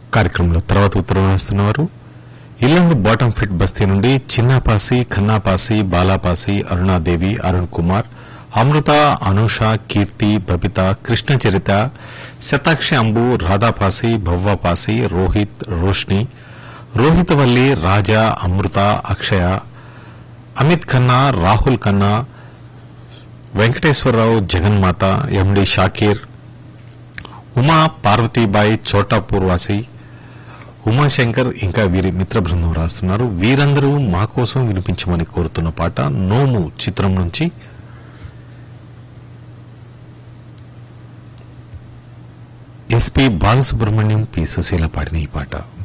కార్యక్రమంలో తర్వాత ఉత్తరం రాస్తున్నవారు ఇల్లందు బాటం ఫిట్ బస్తీ నుండి చిన్నాపాసి ఖన్నాపాసి బాలాపాసి అరుణాదేవి అరుణ్ కుమార్ అమృత అనూష కీర్తి బబిత కృష్ణ చరిత శతాక్షి అంబు రాధాపాసి భవ్వాపాసి రోహిత్ రోష్ని రోహితవల్లి రాజా అమృత అక్షయ అమిత్ ఖన్నా రాహుల్ ఖన్నా వెంకటేశ్వరరావు జగన్మాత ఎండి షాకీర్ ఉమా పార్వతీబాయి చోటాపూర్ వాసి ఉమాశంకర్ ఇంకా వీరి మిత్ర బృందం రాస్తున్నారు వీరందరూ మా కోసం వినిపించమని కోరుతున్న పాట నోము చిత్రం నుంచి ఎస్పి బాలసుబ్రహ్మణ్యం పి సుశీల పాడిన ఈ పాట